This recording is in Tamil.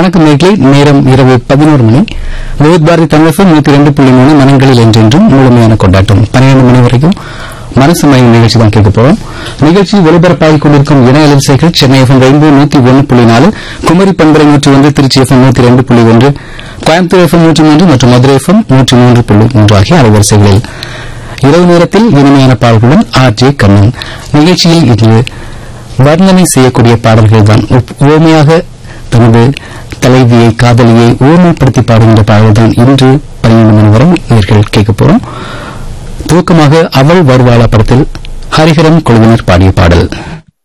வணக்கம் நேர்களே நேரம் இரவு பதினோரு மணி விவித் பாரதி தமிழகம் நூத்தி ரெண்டு புள்ளி மூணு மனங்களில் என்றென்றும் முழுமையான கொண்டாட்டம் பன்னிரண்டு மணி வரைக்கும் மனசு மயம் நிகழ்ச்சி தான் கேட்க போறோம் நிகழ்ச்சி ஒலிபரப்பாகிக் கொண்டிருக்கும் இணைய அலைவரிசைகள் சென்னை எஃப்எம் ரெயின்போ நூத்தி ஒன்று புள்ளி நாலு குமரி பண்பரை நூற்றி ஒன்று திருச்சி எஃப்எம் நூத்தி ரெண்டு புள்ளி ஒன்று கோயம்புத்தூர் எஃப்எம் நூற்றி மூன்று மற்றும் மதுரை எஃப்எம் நூற்றி மூன்று புள்ளி மூன்று ஆகிய அலைவரிசைகளில் இரவு நேரத்தில் இனிமையான பாடல்களுடன் ஆர் ஜே கண்ணன் நிகழ்ச்சியில் இன்று வர்ணனை செய்யக்கூடிய பாடல்கள் தான் ஓமையாக தனது தலைவியை காதலியை ஓமைப்படுத்தி பாடுகின்ற பாடல்தான் இன்று பன்னிரண்டு மணி வரை நேர்கள் கேட்க போறோம் துவக்கமாக அவள் வருவாளா படத்தில் ஹரிஹரன் குழுவினர் பாடிய பாடல்